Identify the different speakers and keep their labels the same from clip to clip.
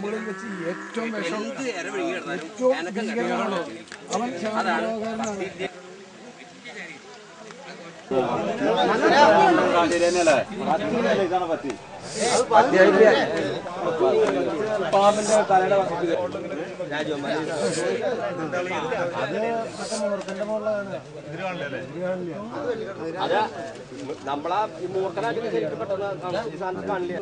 Speaker 1: പാമ്പുകളിൽ വെച്ച് ഏറ്റവും വിഷം ഏറ്റവും ഭീകരനാണ് അവൻ ശാന്തരോഗാരനാണ്
Speaker 2: അത് നമ്മളാ ഈ മൂർഖനാക്കി ശരിക്കും പെട്ടെന്ന് കാണാം. ഈ സാധനം കാണില്ല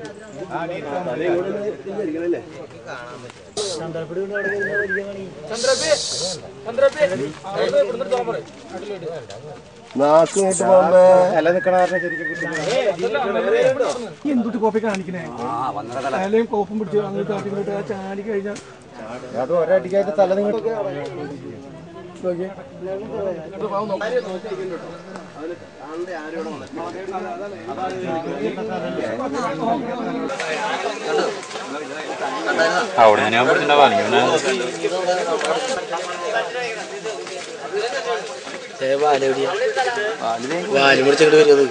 Speaker 1: ഈ എന്തുട്ട് കോപ്പി കാണിക്കണേ തലയും കോപ്പും പിടിച്ച് അങ്ങോട്ട് കാട്ടിങ്ങോട്ട് ആ ചാടി കഴിഞ്ഞാൽ
Speaker 3: അത് ഒരടിക്കായിട്ട് തല നിങ്ങൾ
Speaker 1: നോക്കിയേ
Speaker 4: അവിടെ ഞാൻ പറഞ്ഞിട്ടുണ്ടാവാ ഇങ്ങനെ
Speaker 2: വാല് പിടിച്ചിട്ട് വരുന്നത്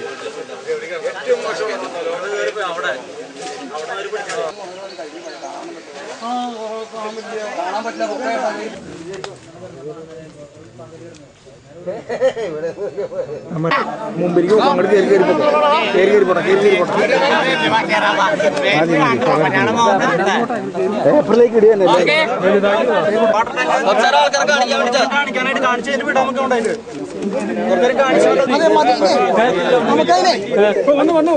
Speaker 3: മുമ്പിലേക്ക് പോകും അങ്ങോട്ട് കയറി കയറി പോട്ടെ കയറി കയറി പോട്ടെ കയറി കയറി പോട്ടെ പേപ്പറിലേക്ക് ഇടുകയല്ലേ
Speaker 1: വന്നു വന്നു